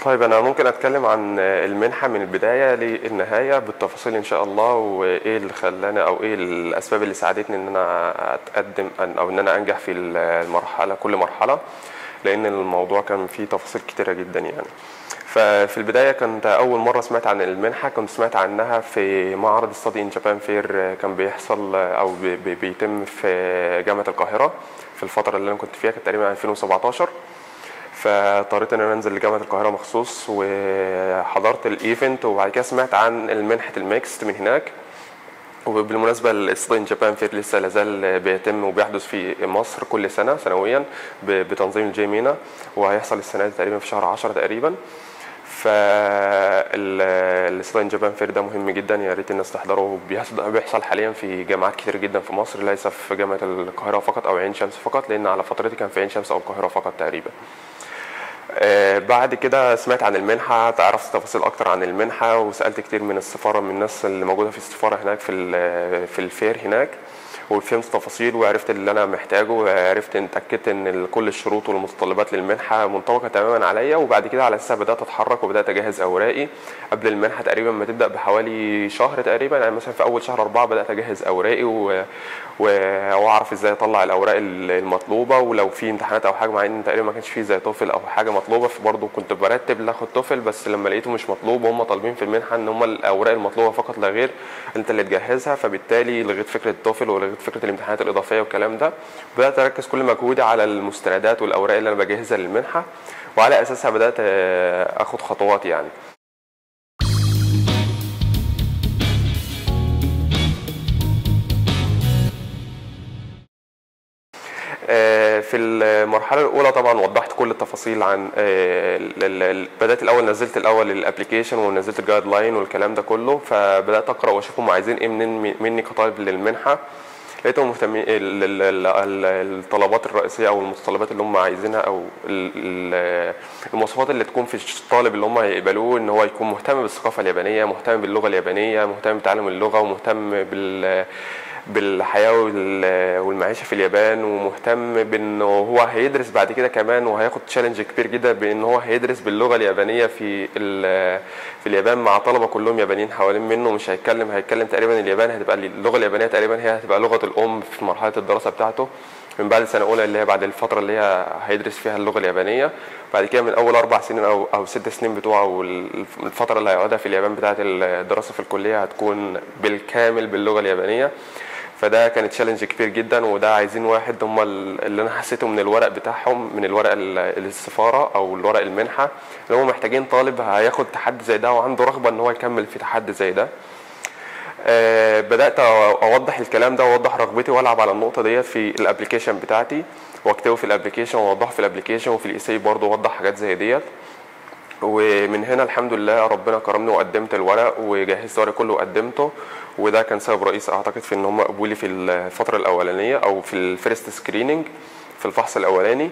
طيب انا ممكن اتكلم عن المنحه من البدايه للنهايه بالتفاصيل ان شاء الله وايه اللي خلاني او ايه الاسباب اللي ساعدتني ان انا اتقدم او ان انا انجح في المرحله كل مرحله لان الموضوع كان فيه تفاصيل كتيره جدا يعني ففي البدايه كنت اول مره سمعت عن المنحه كنت سمعت عنها في معرض ستادي ان جابان فير كان بيحصل او بي بيتم في جامعه القاهره في الفتره اللي انا كنت فيها كانت تقريبا 2017 فاضطريت ان انا انزل لجامعه القاهره مخصوص وحضرت الايفنت وبعد كده سمعت عن منحه الميكست من هناك وبالمناسبه الاستادي ان جابان فير لسه لازال بيتم وبيحدث في مصر كل سنه سنويا بتنظيم الجي مينا وهيحصل السنه دي تقريبا في شهر 10 تقريبا فالاستادي ان جابان فير ده مهم جدا يا ريت الناس تحضره بيحصل حاليا في جامعات كتير جدا في مصر ليس في جامعه القاهره فقط او عين شمس فقط لان على فترتي كان في عين شمس او القاهره فقط تقريبا آه بعد كده سمعت عن المنحة تعرفت تفاصيل أكتر عن المنحة وسألت كتير من السفارة من الناس اللي موجودة في السفارة هناك في في الفير هناك وفهمت تفاصيل وعرفت اللي انا محتاجه وعرفت ان اتاكدت ان كل الشروط والمتطلبات للمنحه منطبقه تماما عليا وبعد كده على اساسها بدات اتحرك وبدات اجهز اوراقي قبل المنحه تقريبا ما تبدا بحوالي شهر تقريبا يعني مثلا في اول شهر أربعة بدات اجهز اوراقي و... واعرف ازاي اطلع الاوراق المطلوبه ولو في امتحانات او حاجه مع ان تقريبا ما كانش فيه زي توفل او حاجه مطلوبه فبرضه كنت برتب لاخد توفل بس لما لقيته مش مطلوب وهم طالبين في المنحه ان هم الاوراق المطلوبه فقط لا غير انت اللي تجهزها فبالتالي لغيت فكره التوفل ولغيت فكره الامتحانات الاضافيه والكلام ده بدات اركز كل مجهودي على المستندات والاوراق اللي انا بجهزها للمنحه وعلى اساسها بدات اخد خطوات يعني في المرحله الاولى طبعا وضحت كل التفاصيل عن بدات الاول نزلت الاول الابلكيشن ونزلت الجايد لاين والكلام ده كله فبدات اقرا واشوف هم عايزين ايه مني كطالب للمنحه لقيتهم مهتمين الطلبات الرئيسيه او المتطلبات اللي هم عايزينها او المواصفات اللي تكون في الطالب اللي هم هيقبلوه ان هو يكون مهتم بالثقافه اليابانيه مهتم باللغه اليابانيه مهتم بتعلم اللغه ومهتم بال بالحياه والمعيشه في اليابان ومهتم بانه هو هيدرس بعد كده كمان وهياخد تشالنج كبير جدا بان هو هيدرس باللغه اليابانيه في في اليابان مع طلبه كلهم يابانيين حوالين منه مش هيتكلم هيتكلم تقريبا اليابان هتبقى اللغه اليابانيه تقريبا هي هتبقى لغه الام في مرحله الدراسه بتاعته من بعد السنه الاولى اللي هي بعد الفتره اللي هي هيدرس فيها اللغه اليابانيه بعد كده من اول اربع سنين او او ست سنين بتوعه والفتره اللي هيقعدها في اليابان بتاعه الدراسه في الكليه هتكون بالكامل باللغه اليابانيه فده كان تشالنج كبير جدا وده عايزين واحد هم اللي انا حسيته من الورق بتاعهم من الورق السفاره او الورق المنحه اللي هم محتاجين طالب هياخد تحدي زي ده وعنده رغبه ان هو يكمل في تحدي زي ده أه بدات اوضح الكلام ده واوضح رغبتي والعب على النقطه ديت في الابلكيشن بتاعتي واكتبه في الابلكيشن واوضحه في الابلكيشن وفي الايساي برضه اوضح حاجات زي ديت ومن هنا الحمد لله ربنا كرمني وقدمت الورق وجهزت الورق كله وقدمته وده كان سبب رئيسي اعتقد في ان هم قبولي في الفتره الاولانيه او في الفيرست سكريننج في الفحص الاولاني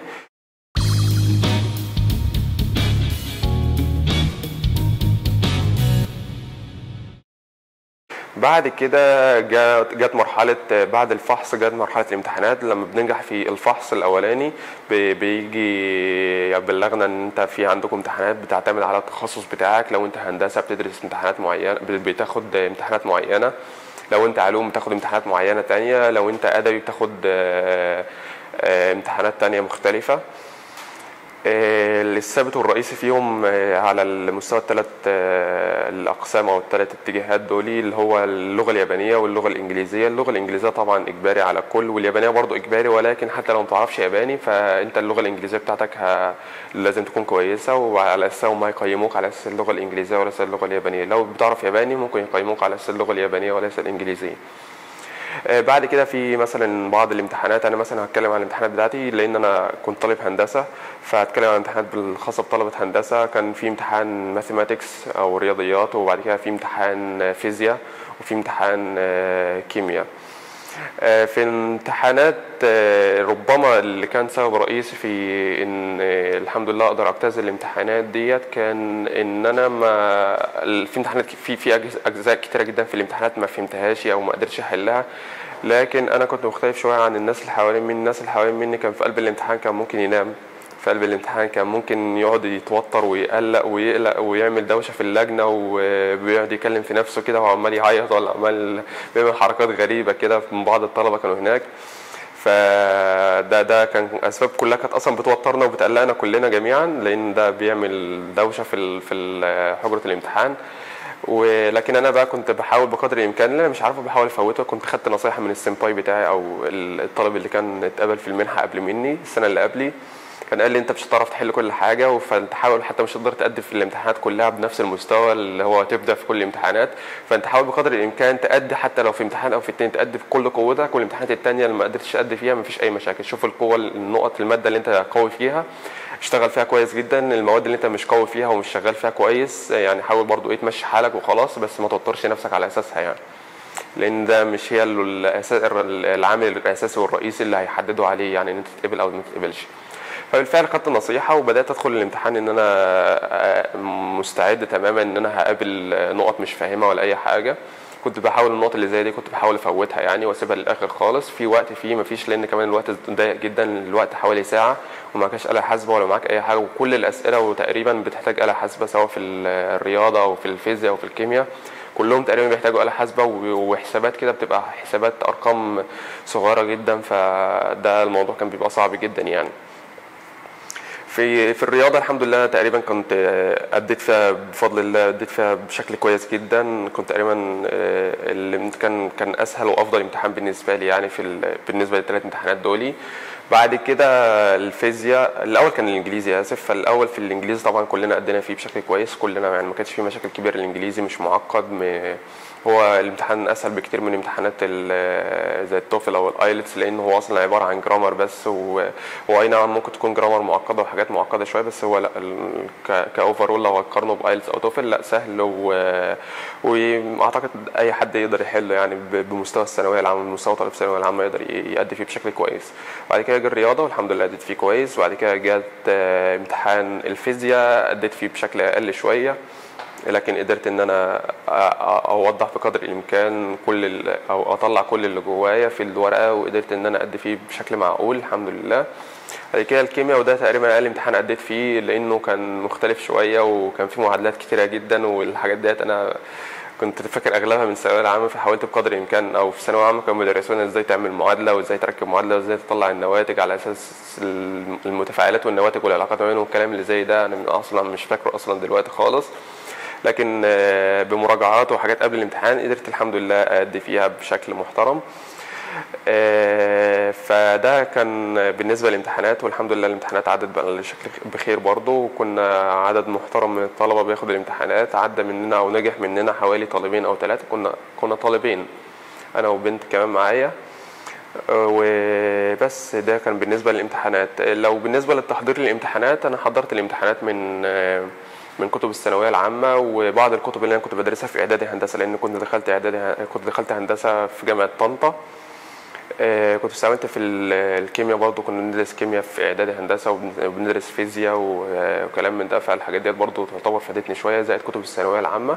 بعد كده جت مرحلة بعد الفحص جت مرحلة الامتحانات لما بننجح في الفحص الأولاني بيجي يبلغنا إن أنت في عندكم امتحانات بتعتمد على التخصص بتاعك لو أنت هندسة بتدرس امتحانات معينة بتاخد امتحانات معينة لو أنت علوم بتاخد امتحانات معينة تانية لو أنت أدبي بتاخد امتحانات تانية مختلفة الثابت الرئيسي فيهم على المستوى الثلاث الاقسام او الثلاث اتجاهات دول اللي هو اللغه اليابانيه واللغه الانجليزيه اللغه الانجليزيه طبعا اجباري على الكل واليابانيه برضو اجباري ولكن حتى لو ما تعرفش ياباني فانت اللغه الانجليزيه بتاعتك لازم تكون كويسه وعلى اساس هم هيقيموك على اساس اللغه الانجليزيه وليس اللغه اليابانيه لو بتعرف ياباني ممكن يقيموك على اساس اللغه اليابانيه وليس الانجليزيه بعد كده في مثلا بعض الامتحانات انا مثلا هتكلم عن الامتحانات بتاعتي لان انا كنت طالب هندسه فهتكلم عن الامتحانات الخاصه بطلبه هندسه كان في امتحان ماثيماتكس او رياضيات وبعد كده في امتحان فيزياء وفي امتحان كيمياء في الامتحانات ربما اللي كان سبب رئيسي في ان الحمد لله اقدر اجتاز الامتحانات ديت كان ان انا ما في امتحانات في في اجزاء كتيره جدا في الامتحانات ما فهمتهاش او ما قدرتش احلها لكن انا كنت مختلف شويه عن الناس اللي حوالين مني الناس اللي حوالين مني كان في قلب الامتحان كان ممكن ينام في قلب الامتحان كان ممكن يقعد يتوتر ويقلق ويقلق ويعمل دوشه في اللجنه وبيقعد يكلم في نفسه كده وعمال يعيط ولا عمال بيعمل حركات غريبه كده من بعض الطلبه كانوا هناك فده ده كان اسباب كلها كانت اصلا بتوترنا وبتقلقنا كلنا جميعا لان ده بيعمل دوشه في ال- في ال- حجره الامتحان ولكن انا بقى كنت بحاول بقدر الامكان اللي انا مش عارفه بحاول افوته كنت خدت نصيحه من السمباي بتاعي او الطالب اللي كان اتقبل في المنحه قبل مني السنه اللي قبلي كان قال لي انت مش هتعرف تحل كل حاجه فانت حاول حتى مش هتقدر تقدم في الامتحانات كلها بنفس المستوى اللي هو تبدا في كل الامتحانات فانت حاول بقدر الامكان تأدي حتى لو في امتحان او في اتنين تأدي بكل قوتك والامتحانات التانية اللي ما قدرتش تأدي فيها مفيش اي مشاكل شوف القوه النقط الماده اللي انت قوي فيها اشتغل فيها كويس جدا المواد اللي انت مش قوي فيها ومش شغال فيها كويس يعني حاول برضو ايه تمشي حالك وخلاص بس ما توترش نفسك على اساسها يعني لان ده مش هي الأساس العامل الاساسي والرئيسي اللي هيحددوا عليه يعني ان انت تتقبل او ما تتقبلش فبالفعل خدت النصيحة وبدأت أدخل الامتحان إن أنا مستعد تماما إن أنا هقابل نقط مش فاهمها ولا أي حاجة كنت بحاول النقط اللي زي دي كنت بحاول افوتها يعني واسيبها للاخر خالص في وقت فيه مفيش لان كمان الوقت ضيق جدا الوقت حوالي ساعه ومعكش آلة حاسبة ولا معاك أي حاجة وكل الأسئلة وتقريبا بتحتاج آلة حاسبة سواء في الرياضة أو في الفيزياء أو في الكيمياء كلهم تقريبا بيحتاجوا آلة حاسبة وحسابات كده بتبقى حسابات أرقام صغيرة جدا فده الموضوع كان بيبقى صعب جدا يعني في في الرياضه الحمد لله تقريبا كنت اديت فيها بفضل الله اديت فيها بشكل كويس جدا كنت تقريبا اللي كان كان اسهل وافضل امتحان بالنسبه لي يعني في بالنسبه للثلاث امتحانات دولي بعد كده الفيزياء الاول كان الانجليزي اسف فالاول في الانجليزي طبعا كلنا ادينا فيه بشكل كويس كلنا يعني ما كانش فيه مشاكل كبيره الانجليزي مش معقد هو الامتحان اسهل بكتير من امتحانات زي التوفل او الايلتس لان هو اصلا عباره عن جرامر بس هو اي نعم ممكن تكون جرامر معقده وحاجات معقده شويه بس هو لا كاوفرول لو هتقارنه بايلتس او توفل لا سهل واعتقد اي حد يقدر يحله يعني بمستوى الثانويه العامه بمستوى طالب الثانويه العامه يقدر يأدي فيه بشكل كويس بعد كده جه الرياضه والحمد لله اديت فيه كويس بعد كده جت امتحان الفيزياء اديت فيه بشكل اقل شويه لكن قدرت ان انا اوضح بقدر الامكان كل او اطلع كل اللي جوايا في الورقه وقدرت ان انا ادي فيه بشكل معقول الحمد لله بعد كده الكيمياء وده تقريبا اقل امتحان اديت فيه لانه كان مختلف شويه وكان فيه معادلات كتيره جدا والحاجات ديت انا كنت فاكر اغلبها من الثانويه العامه فحاولت بقدر الامكان او في الثانويه العامه كانوا بيدرسونا ازاي تعمل معادله وازاي تركب معادله وازاي تطلع النواتج على اساس المتفاعلات والنواتج والعلاقات ما بينهم والكلام اللي زي ده انا اصلا مش فاكره اصلا دلوقتي خالص لكن بمراجعات وحاجات قبل الامتحان قدرت الحمد لله أدي فيها بشكل محترم فده كان بالنسبه للامتحانات والحمد لله الامتحانات عدت بقى بشكل بخير برضه وكنا عدد محترم من الطلبه بياخد الامتحانات عدى مننا او نجح مننا حوالي طالبين او ثلاثه كنا كنا طالبين انا وبنت كمان معايا وبس ده كان بالنسبه للامتحانات لو بالنسبه للتحضير للامتحانات انا حضرت الامتحانات من من كتب الثانويه العامه وبعض الكتب اللي انا كنت بدرسها في اعدادي هندسه لان كنت دخلت اعدادي كنت دخلت هندسه في جامعه طنطا كنت استعملت في الكيمياء برضو كنا بندرس كيمياء في اعدادي هندسه وبندرس فيزياء وكلام من ده فالحاجات ديت برضو تعتبر فادتني شويه زائد كتب الثانويه العامه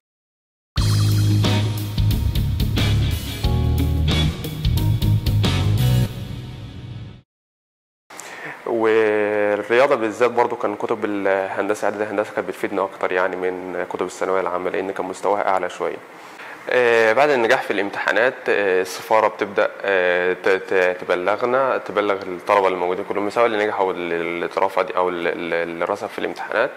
والرياضه بالذات برضو كان كتب الهندسه اعدادي هندسه كانت بتفيدني اكتر يعني من كتب الثانويه العامه لان كان مستواها اعلى شويه بعد النجاح في الامتحانات السفاره بتبدا تبلغنا تبلغ الطلبه اللي موجودين كلهم سواء اللي نجحوا اللي اترفض او اللي رسب في الامتحانات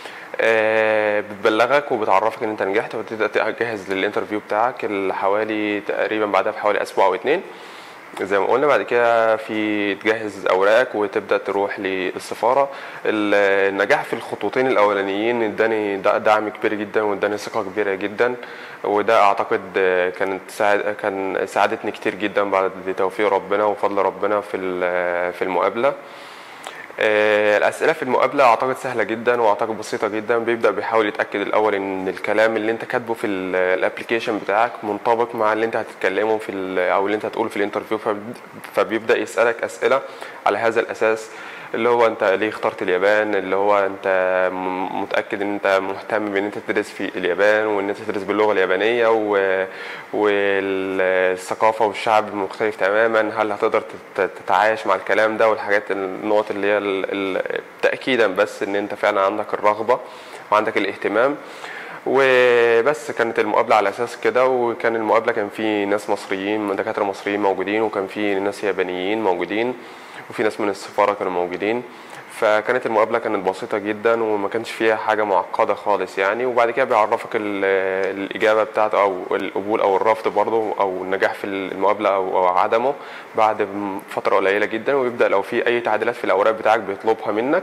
بتبلغك وبتعرفك ان انت نجحت وتبدا تجهز للانترفيو بتاعك اللي حوالي تقريبا بعدها بحوالي اسبوع او اتنين زي ما قلنا بعد كده في تجهز اوراقك وتبدا تروح للسفاره النجاح في الخطوتين الاولانيين اداني دعم كبير جدا واداني ثقه كبيره جدا وده اعتقد كانت ساعد كان ساعدتني كتير جدا بعد توفيق ربنا وفضل ربنا في في المقابله الاسئله في المقابله اعتقد سهله جدا واعتقد بسيطه جدا بيبدا بيحاول يتاكد الاول ان الكلام اللي انت كاتبه في الابلكيشن بتاعك منطبق مع اللي انت هتتكلمه في او اللي انت هتقوله في الانترفيو فبيبدا يسالك اسئله على هذا الاساس اللي هو انت ليه اخترت اليابان اللي هو انت م- متاكد ان انت مهتم بان انت تدرس في اليابان وان انت تدرس باللغه اليابانيه و... والثقافه والشعب مختلف تماما هل هتقدر تت- تتعايش مع الكلام ده والحاجات النقط اللي هي ال... ال... تاكيدا بس ان انت فعلا عندك الرغبه وعندك الاهتمام وبس كانت المقابلة على أساس كده وكان المقابلة كان في ناس مصريين دكاترة مصريين موجودين وكان في ناس يابانيين موجودين وفي ناس من السفارة كانوا موجودين فكانت المقابلة كانت بسيطة جدا وما كانش فيها حاجة معقدة خالص يعني وبعد كده بيعرفك ال- الإجابة بتاعته أو القبول أو الرفض برضه أو النجاح في المقابلة أو أو عدمه بعد فترة قليلة جدا ويبدأ لو في أي تعديلات في الأوراق بتاعك بيطلبها منك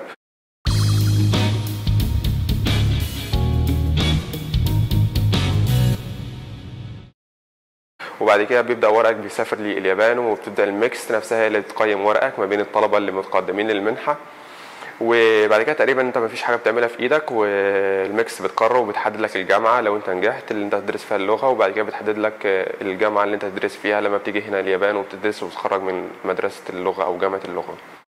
وبعد كده بيبدا ورقك بيسافر لليابان وبتبدا الميكس نفسها هي اللي بتقيم ورقك ما بين الطلبه اللي متقدمين للمنحه وبعد كده تقريبا انت ما فيش حاجه بتعملها في ايدك والميكس بتقرر وبتحدد لك الجامعه لو انت نجحت اللي انت هتدرس فيها اللغه وبعد كده بتحدد لك الجامعه اللي انت هتدرس فيها لما بتيجي هنا اليابان وبتدرس وتتخرج من مدرسه اللغه او جامعه اللغه